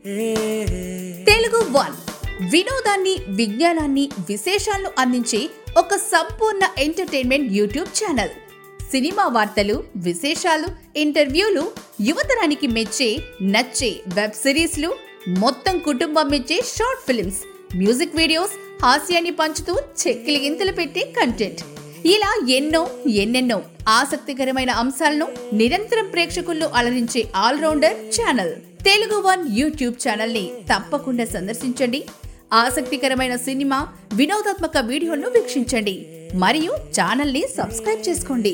Telugu one వినోదాన్ని విజ్ఞానాన్ని విశేషాలను అందించే ఒక సంపూర్ణ ఎంటర్టైన్మెంట్ యూట్యూబ్ ఛానల్ సినిమా వార్తలు విశేషాలు ఇంటర్వ్యూలు యువతరానికి మెచ్చే నచ్చే వెబ్ సిరీస్లు మొత్తం కుటుంబం మెచ్చే షార్ట్ ఫిల్మ్స్ మ్యూజిక్ వీడియోస్ హాస్యాన్ని పంచుతూ చెక్కిలి గింతలు పెట్టే కంటెంట్ ఇలా ఎన్నో ఎన్నెన్నో ఆసక్తికరమైన అంశాలను నిరంతరం ప్రేక్షకుల్లో అలరించే allrounder channel Telugu one YouTube channel ని తప్పకుండా సందర్శించండి ఆసక్తికరమైన సినిమా వినోదాత్మక వీడియోలను వీక్షించండి మరియు ఛానల్ ని సబ్స్క్రైబ్ చేసుకోండి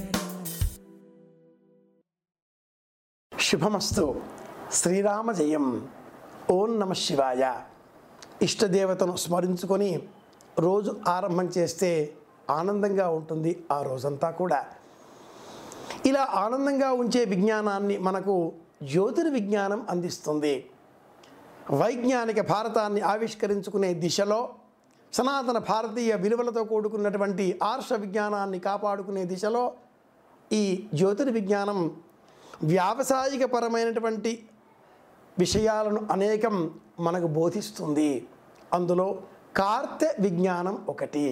శుభమస్తు శ్రీరామ జయం ఓం నమ శివాయ ఇష్టదేవతను స్మరించుకొని రోజు ఆరంభం చేస్తే ఆనందంగా ఉంటుంది ఆ రోజంతా కూడా ఇలా ఆనందంగా ఉంచే విజ్ఞానాన్ని మనకు జ్యోతిర్విజ్ఞానం అందిస్తుంది వైజ్ఞానిక భారతాన్ని ఆవిష్కరించుకునే దిశలో సనాతన భారతీయ విలువలతో కూడుకున్నటువంటి ఆర్ష విజ్ఞానాన్ని కాపాడుకునే దిశలో ఈ జ్యోతిర్విజ్ఞానం వ్యావసాయిక పరమైనటువంటి విషయాలను అనేకం మనకు బోధిస్తుంది అందులో కార్తె విజ్ఞానం ఒకటి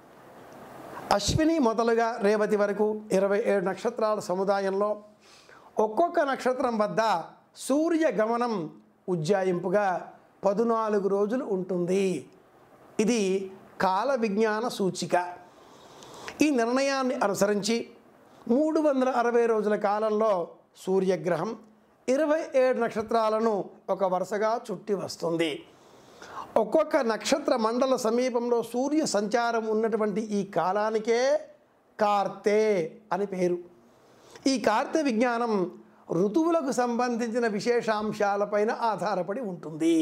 అశ్విని మొదలుగా రేవతి వరకు ఇరవై ఏడు నక్షత్రాల సముదాయంలో ఒక్కొక్క నక్షత్రం వద్ద సూర్య గమనం ఉజ్జాయింపుగా పదునాలుగు రోజులు ఉంటుంది ఇది కాల విజ్ఞాన సూచిక ఈ నిర్ణయాన్ని అనుసరించి మూడు వందల అరవై రోజుల కాలంలో సూర్యగ్రహం ఇరవై ఏడు నక్షత్రాలను ఒక వరుసగా చుట్టి వస్తుంది ఒక్కొక్క నక్షత్ర మండల సమీపంలో సూర్య సంచారం ఉన్నటువంటి ఈ కాలానికే కార్తె అని పేరు ఈ కార్తె విజ్ఞానం ఋతువులకు సంబంధించిన విశేషాంశాలపైన ఆధారపడి ఉంటుంది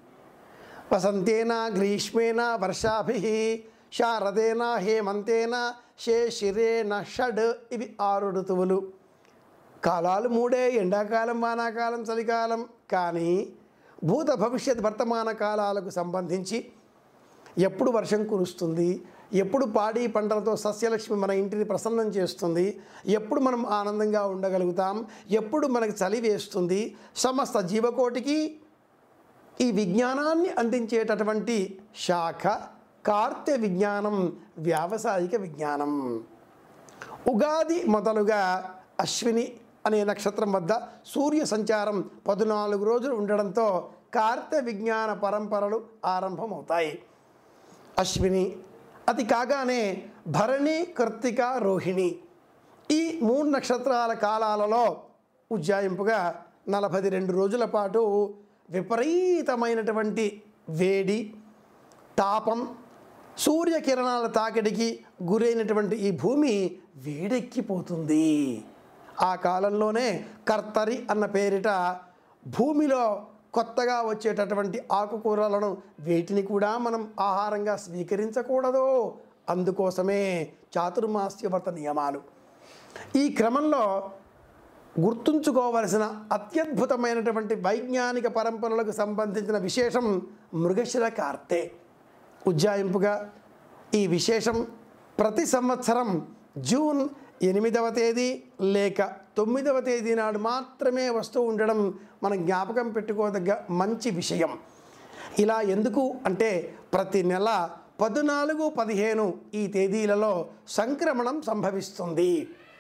వసంతేన గ్రీష్మేన వర్షాభి శారదేన హేమంతేన శేషిరేన షడ్ ఇవి ఆరు ఋతువులు కాలాలు మూడే ఎండాకాలం వానాకాలం చలికాలం కానీ భూత భవిష్యత్ వర్తమాన కాలాలకు సంబంధించి ఎప్పుడు వర్షం కురుస్తుంది ఎప్పుడు పాడి పంటలతో సస్యలక్ష్మి మన ఇంటిని ప్రసన్నం చేస్తుంది ఎప్పుడు మనం ఆనందంగా ఉండగలుగుతాం ఎప్పుడు మనకి చలి వేస్తుంది సమస్త జీవకోటికి ఈ విజ్ఞానాన్ని అందించేటటువంటి శాఖ కార్తె విజ్ఞానం వ్యావసాయిక విజ్ఞానం ఉగాది మొదలుగా అశ్విని అనే నక్షత్రం వద్ద సూర్య సంచారం పద్నాలుగు రోజులు ఉండడంతో కార్తె విజ్ఞాన పరంపరలు ఆరంభమవుతాయి అశ్విని అది కాగానే భరణి కర్తిక రోహిణి ఈ మూడు నక్షత్రాల కాలాలలో ఉజ్జాయింపుగా నలభై రెండు రోజుల పాటు విపరీతమైనటువంటి వేడి తాపం సూర్యకిరణాల తాకిడికి గురైనటువంటి ఈ భూమి వేడెక్కిపోతుంది ఆ కాలంలోనే కర్తరి అన్న పేరిట భూమిలో కొత్తగా వచ్చేటటువంటి ఆకుకూరలను వేటిని కూడా మనం ఆహారంగా స్వీకరించకూడదు అందుకోసమే చాతుర్మాస్య వ్రత నియమాలు ఈ క్రమంలో గుర్తుంచుకోవలసిన అత్యద్భుతమైనటువంటి వైజ్ఞానిక పరంపరలకు సంబంధించిన విశేషం మృగశిర కార్తె ఉజ్జాయింపుగా ఈ విశేషం ప్రతి సంవత్సరం జూన్ ఎనిమిదవ తేదీ లేక తొమ్మిదవ తేదీ నాడు మాత్రమే వస్తూ ఉండడం మనం జ్ఞాపకం పెట్టుకోదగ్గ మంచి విషయం ఇలా ఎందుకు అంటే ప్రతి నెల పద్నాలుగు పదిహేను ఈ తేదీలలో సంక్రమణం సంభవిస్తుంది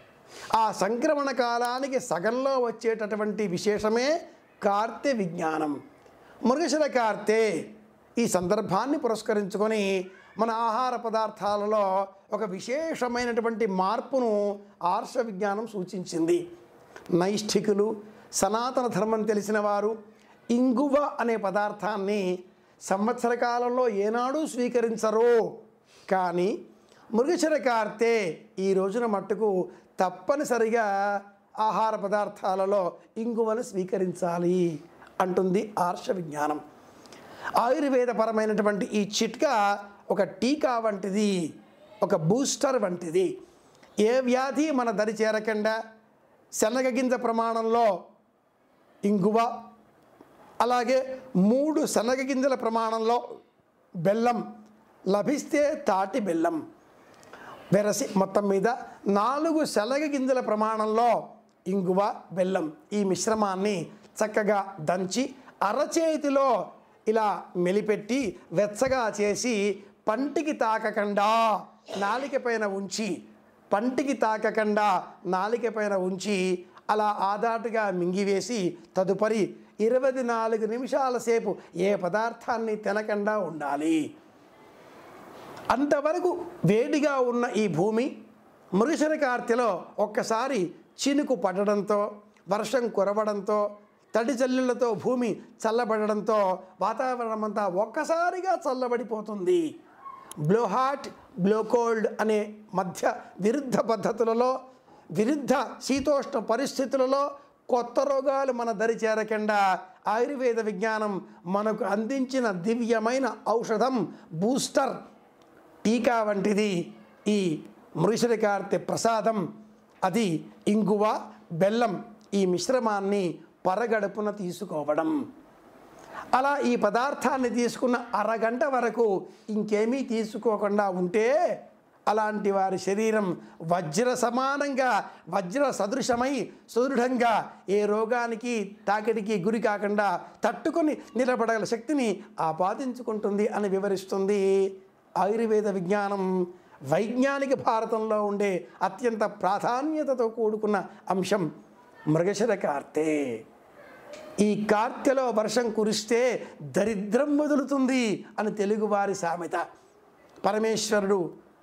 ఆ సంక్రమణ కాలానికి సగంలో వచ్చేటటువంటి విశేషమే కార్తె విజ్ఞానం మృగశిర కార్తె ఈ సందర్భాన్ని పురస్కరించుకొని మన ఆహార పదార్థాలలో ఒక విశేషమైనటువంటి మార్పును ఆర్ష విజ్ఞానం సూచించింది నైష్ఠికులు సనాతన ధర్మం తెలిసిన వారు ఇంగువ అనే పదార్థాన్ని సంవత్సర కాలంలో ఏనాడు స్వీకరించరు కానీ మృగశిర కార్తె ఈ రోజున మట్టుకు తప్పనిసరిగా ఆహార పదార్థాలలో ఇంగువను స్వీకరించాలి అంటుంది ఆర్ష విజ్ఞానం ఆయుర్వేదపరమైనటువంటి ఈ చిట్కా ఒక టీకా వంటిది ఒక బూస్టర్ వంటిది ఏ వ్యాధి మన దరి చేరకుండా శనగ గింజ ప్రమాణంలో ఇంగువ అలాగే మూడు శనగ గింజల ప్రమాణంలో బెల్లం లభిస్తే తాటి బెల్లం వెరసి మొత్తం మీద నాలుగు శనగ గింజల ప్రమాణంలో ఇంగువ బెల్లం ఈ మిశ్రమాన్ని చక్కగా దంచి అరచేతిలో ఇలా మెలిపెట్టి వెచ్చగా చేసి పంటికి తాకకుండా నాలిక పైన ఉంచి పంటికి తాకకుండా నాలిక పైన ఉంచి అలా ఆదాటుగా మింగివేసి తదుపరి ఇరవై నాలుగు నిమిషాల సేపు ఏ పదార్థాన్ని తినకుండా ఉండాలి అంతవరకు వేడిగా ఉన్న ఈ భూమి మృగశిర కార్తెలో ఒక్కసారి చినుకు పడడంతో వర్షం కురవడంతో తడి జల్లులతో భూమి చల్లబడడంతో వాతావరణం అంతా ఒక్కసారిగా చల్లబడిపోతుంది బ్లో హాట్ బ్లో కోల్డ్ అనే మధ్య విరుద్ధ పద్ధతులలో విరుద్ధ శీతోష్ణ పరిస్థితులలో కొత్త రోగాలు మన దరి చేరకుండా ఆయుర్వేద విజ్ఞానం మనకు అందించిన దివ్యమైన ఔషధం బూస్టర్ టీకా వంటిది ఈ మృషరికార్తె ప్రసాదం అది ఇంగువ బెల్లం ఈ మిశ్రమాన్ని పరగడుపున తీసుకోవడం అలా ఈ పదార్థాన్ని తీసుకున్న అరగంట వరకు ఇంకేమీ తీసుకోకుండా ఉంటే అలాంటి వారి శరీరం వజ్ర సమానంగా వజ్ర సదృశమై సుదృఢంగా ఏ రోగానికి తాకిడికి గురి కాకుండా తట్టుకొని నిలబడగల శక్తిని ఆపాదించుకుంటుంది అని వివరిస్తుంది ఆయుర్వేద విజ్ఞానం వైజ్ఞానిక భారతంలో ఉండే అత్యంత ప్రాధాన్యతతో కూడుకున్న అంశం మృగశిర కార్తె ఈ కార్తెలో వర్షం కురిస్తే దరిద్రం వదులుతుంది అని తెలుగువారి సామెత పరమేశ్వరుడు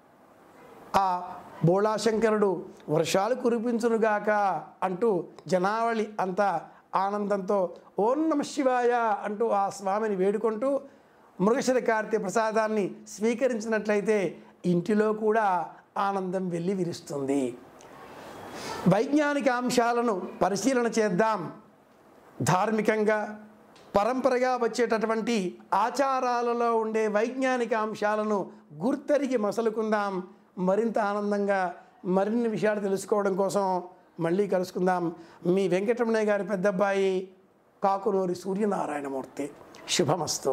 ఆ బోళాశంకరుడు వర్షాలు కురిపించునుగాక అంటూ జనావళి అంతా ఆనందంతో ఓం నమ శివాయ అంటూ ఆ స్వామిని వేడుకుంటూ మృగశిర కార్తె ప్రసాదాన్ని స్వీకరించినట్లయితే ఇంటిలో కూడా ఆనందం వెళ్ళి విరుస్తుంది వైజ్ఞానిక అంశాలను పరిశీలన చేద్దాం ధార్మికంగా పరంపరగా వచ్చేటటువంటి ఆచారాలలో ఉండే వైజ్ఞానిక అంశాలను గుర్తెరిగి మసలుకుందాం మరింత ఆనందంగా మరిన్ని విషయాలు తెలుసుకోవడం కోసం మళ్ళీ కలుసుకుందాం మీ వెంకటరమణయ్య గారి పెద్దబ్బాయి కాకునూరి సూర్యనారాయణమూర్తి శుభమస్తు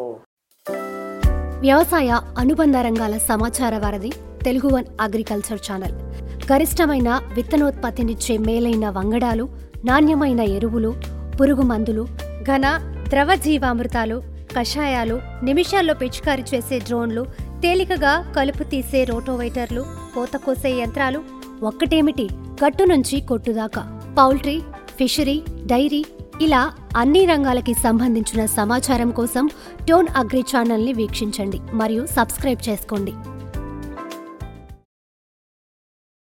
వ్యవసాయ అనుబంధ రంగాల సమాచార వారధి తెలుగు వన్ అగ్రికల్చర్ ఛానల్ గరిష్టమైన విత్తనోత్పత్తినిచ్చే మేలైన వంగడాలు నాణ్యమైన ఎరువులు పురుగు మందులు ఘన ద్రవ జీవామృతాలు కషాయాలు నిమిషాల్లో పిచికారీ చేసే డ్రోన్లు తేలికగా కలుపు తీసే రోటోవైటర్లు కోత కోసే యంత్రాలు ఒక్కటేమిటి గట్టు నుంచి కొట్టుదాకా పౌల్ట్రీ ఫిషరీ డైరీ ఇలా అన్ని రంగాలకి సంబంధించిన సమాచారం కోసం టోన్ అగ్రి ఛానల్ని వీక్షించండి మరియు సబ్స్క్రైబ్ చేసుకోండి